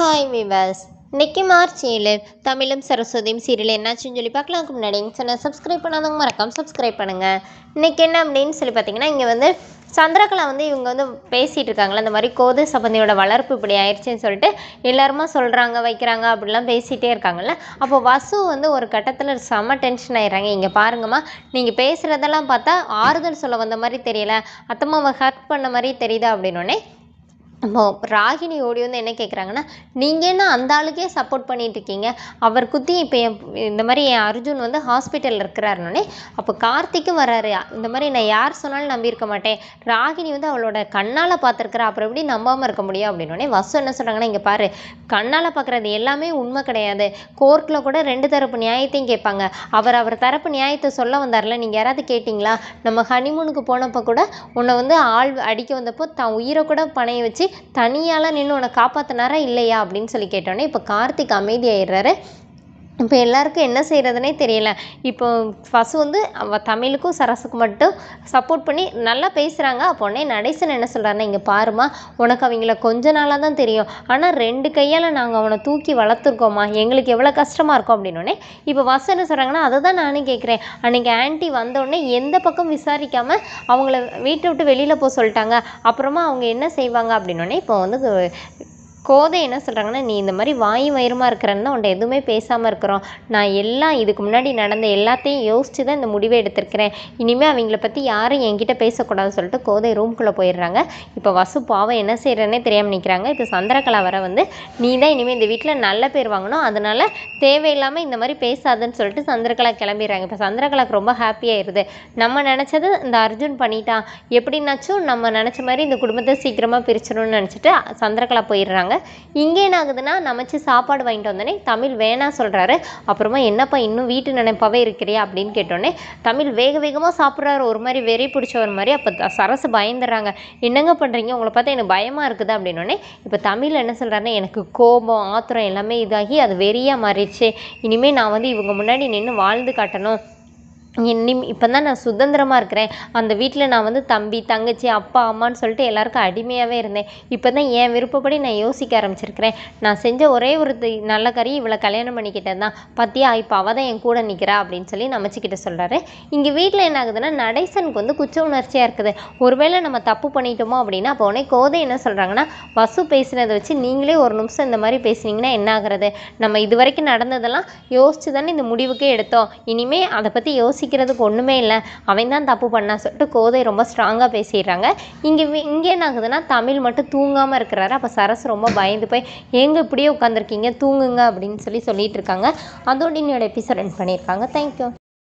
hi விவாஸ் இன்னைக்கு March ஏழு தமிழும் சரஸ்வதியும் சீரியல் என்னாச்சுன்னு சொல்லி பார்க்கலாம்க்கு முன்னாடி சேனல் சப்ஸ்கிரைப் பண்ணாதவங்க மறக்காம சப்ஸ்கிரைப் பண்ணுங்கள் இன்னைக்கு என்ன அப்படின்னு சொல்லி பார்த்தீங்கன்னா இங்கே வந்து சந்திரகலா வந்து இவங்க வந்து பேசிகிட்டு இருக்காங்களே இந்த மாதிரி கோதை சபந்தியோட வளர்ப்பு இப்படி ஆயிடுச்சுன்னு சொல்லிட்டு எல்லாருமா சொல்கிறாங்க வைக்கிறாங்க அப்படிலாம் பேசிகிட்டே இருக்காங்கல்ல அப்போ வசு வந்து ஒரு கட்டத்தில் செம்ம டென்ஷன் ஆயிடுறாங்க இங்கே பாருங்கம்மா நீங்கள் பேசுகிறதெல்லாம் பார்த்தா ஆறுதல் சொல்ல வந்த மாதிரி தெரியல அத்தம்மாவை ஹர்ட் பண்ண மாதிரி தெரியுதா அப்படின்னோடனே அப்போ ராகினி ஓடி வந்து என்ன கேட்குறாங்கன்னா நீங்கள் என்ன அந்த ஆளுக்கே சப்போர்ட் பண்ணிட்டு இருக்கீங்க அவர் குத்தி இப்போ என் இந்த மாதிரி என் அர்ஜுன் வந்து ஹாஸ்பிட்டலில் இருக்கிறாருனோடனே அப்போ கார்த்திக்கும் வராரு இந்த மாதிரி நான் யார் சொன்னாலும் நம்பியிருக்க மாட்டேன் ராகினி வந்து அவளோட கண்ணால் பார்த்துருக்குறா அப்புறம் எப்படி நம்பாமல் இருக்க முடியும் அப்படின்னோடனே வசு என்ன சொல்கிறாங்கன்னா இங்கே பாரு கண்ணால் பார்க்குறது எல்லாமே உண்மை கிடையாது கோர்ட்டில் கூட ரெண்டு தரப்பு நியாயத்தையும் கேட்பாங்க அவர் அவர் தரப்பு நியாயத்தை சொல்ல வந்தார்ல நீங்கள் யாராவது கேட்டிங்களா நம்ம ஹனிமூனுக்கு போனப்போ கூட உன்னை வந்து ஆள் அடிக்க வந்தப்போ தான் உயிரை கூட பணைய வச்சு தனியால் நின்று உன்னை காப்பாற்றினாரா இல்லையா அப்படின்னு சொல்லி கேட்டோன்னே இப்போ கார்த்திக் அமைதியாயிடுறாரு இப்போ எல்லாருக்கும் என்ன செய்கிறதுனே தெரியல இப்போ ஃபஸ்ட் வந்து அவ தமிழுக்கும் சரஸுக்கும் மட்டும் சப்போர்ட் பண்ணி நல்லா பேசுகிறாங்க அப்போ உடனே நடேசன் என்ன சொல்கிறாருன்னா இங்கே பாருமா உனக்கு அவங்கள கொஞ்ச நாளாக தான் தெரியும் ஆனால் ரெண்டு கையால் நாங்கள் அவனை தூக்கி வளர்த்துருக்கோம்மா எங்களுக்கு எவ்வளோ கஷ்டமாக இருக்கும் அப்படின்னோடனே இப்போ வசு என்ன சொல்கிறாங்கன்னா அதை தான் நானும் கேட்குறேன் அன்றைக்கி ஆன்ட்டி வந்தோடனே எந்த பக்கம் விசாரிக்காமல் அவங்கள வீட்டை விட்டு வெளியில் போக சொல்லிட்டாங்க அப்புறமா அவங்க என்ன செய்வாங்க அப்படின்னோடனே இப்போ வந்து கோதை என்ன சொல்கிறாங்கன்னா நீ இந்த மாதிரி வாய் வயிறுமா இருக்கிறன்னு உன்ட்ட எதுவுமே பேசாமல் இருக்கிறோம் நான் எல்லாம் இதுக்கு முன்னாடி நடந்த எல்லாத்தையும் யோசித்து தான் இந்த முடிவை எடுத்திருக்கிறேன் இனிமேல் அவங்கள பற்றி யாரும் என்கிட்ட பேசக்கூடாதுன்னு சொல்லிட்டு கோதை ரூம்குள்ளே போயிடுறாங்க இப்போ வசு பாவம் என்ன செய்கிறேன்னே தெரியாமல் நிற்கிறாங்க இப்போ சந்திரகலா வர வந்து நீ தான் இனிமேல் இந்த வீட்டில் நல்ல பேர் வாங்கணும் அதனால் தேவையில்லாமல் இந்த மாதிரி பேசாதுன்னு சொல்லிட்டு சந்திரகலா கிளம்பிடுறாங்க இப்போ சந்திரகலாக்கு ரொம்ப ஹாப்பியாயிருது நம்ம நினச்சது இந்த அர்ஜுன் பண்ணிட்டான் எப்படின்னாச்சும் நம்ம நினச்ச மாதிரி இந்த குடும்பத்தை சீக்கிரமாக பிரிச்சிடணும்னு நினச்சிட்டு சந்திரகலா போயிடுறாங்க இங்கே என்ன ஆகுதுன்னா நமச்சு சாப்பாடு வாங்கிட்டு வந்தோடனே தமிழ் வேணாம் சொல்கிறாரு அப்புறமா என்னப்பா இன்னும் வீட்டு நினைப்பாவே இருக்கிறியா அப்படின்னு கேட்டோடனே தமிழ் வேக வேகமாக சாப்பிட்றாரு ஒரு மாதிரி வெறி பிடிச்ச ஒரு மாதிரி அப்போ சரசு பயந்துடுறாங்க என்னங்க பண்ணுறீங்க உங்களை பார்த்தா எனக்கு பயமாக இருக்குது அப்படின்னோடனே இப்போ தமிழ் என்ன சொல்கிறாருன்னா எனக்கு கோபம் ஆத்திரம் எல்லாமே இதாகி அது வெறியாக மாறிடுச்சு இனிமேல் நான் வந்து இவங்க முன்னாடி நின்று வாழ்ந்து காட்டணும் இனி இப்போ தான் நான் சுதந்திரமாக இருக்கிறேன் அந்த வீட்டில் நான் வந்து தம்பி தங்கச்சி அப்பா அம்மான்னு சொல்லிட்டு எல்லாருக்கும் அடிமையாகவே இருந்தேன் இப்போ தான் என் விருப்பப்படி நான் யோசிக்க ஆரம்பிச்சிருக்கிறேன் நான் செஞ்ச ஒரே ஒரு தி- நல்ல காரியம் இவளை கல்யாணம் பண்ணிக்கிட்டது தான் பத்தியா இப்போ அவள் தான் என் கூட நிற்கிறா அப்படின்னு சொல்லி நமச்சிக்கிட்ட சொல்கிறாரு இங்கே வீட்டில் என்ன ஆகுதுன்னா நடேசனுக்கு வந்து குற்ற உணர்ச்சியாக இருக்குது ஒருவேளை நம்ம தப்பு பண்ணிட்டோமோ அப்படின்னா அப்போ உடனே கோதை என்ன சொல்கிறாங்கன்னா வசு பேசினதை வச்சு நீங்களே ஒரு நிமிஷம் இந்த மாதிரி பேசுனீங்கன்னா என்ன ஆகுறது நம்ம இது வரைக்கும் நடந்ததெல்லாம் யோசிச்சு தானே இந்த முடிவுக்கே எடுத்தோம் இனிமே அதை பற்றி யோசிக்கிறதுக்கு ஒன்றுமே இல்லை அவன் தான் தப்பு பண்ணா சொல்லிட்டு கோதை ரொம்ப ஸ்ட்ராங்காக பேசிடுறாங்க இங்கே இங்கே என்ன ஆகுதுன்னா தமிழ் மட்டும் தூங்காமல் இருக்கிறாரு அப்போ சரஸ் ரொம்ப பயந்து போய் ஏங்க இப்படியே உட்காந்துருக்கீங்க தூங்குங்க அப்படின்னு சொல்லி சொல்லிட்டு இருக்காங்க அதோட இன்னொரு எபிசோட் ரன் பண்ணியிருக்காங்க தேங்க்யூ